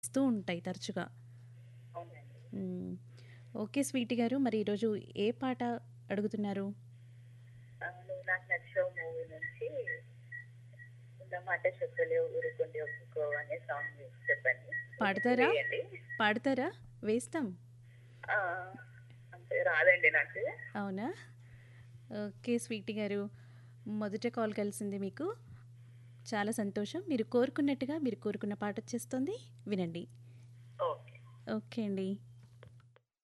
వస్తూ ఉంటాయి తరచుగా. అవునండి. హ్మ్. ఓకే స్వీటీ గారు. మరి ఈరోజు ఏ పాట అడుగుతున్నారు? ఆ! నువ్వు నాకు నచ్చావు మూవీ నుంచి ఉన్న మాట చెప్పలేవు ఊరుకుండి ఒప్పుకో అనే సాంగ్ చెప్పండి. పాడతారా? వేయండి. పాడతారా? వేస్తాం. ఆ! అంతే రాదండి నాకు. అవునా? ఓకే స్వీటీ గారు. మొదట కాల్ కలిసింది మీకు. చాలా సంతోషం. మీరు కోరుకున్నట్టుగా మీరు కోరుకున్న పాటొచ్చేస్తుంది. వినండి. ఓకే. ఓకే అండి.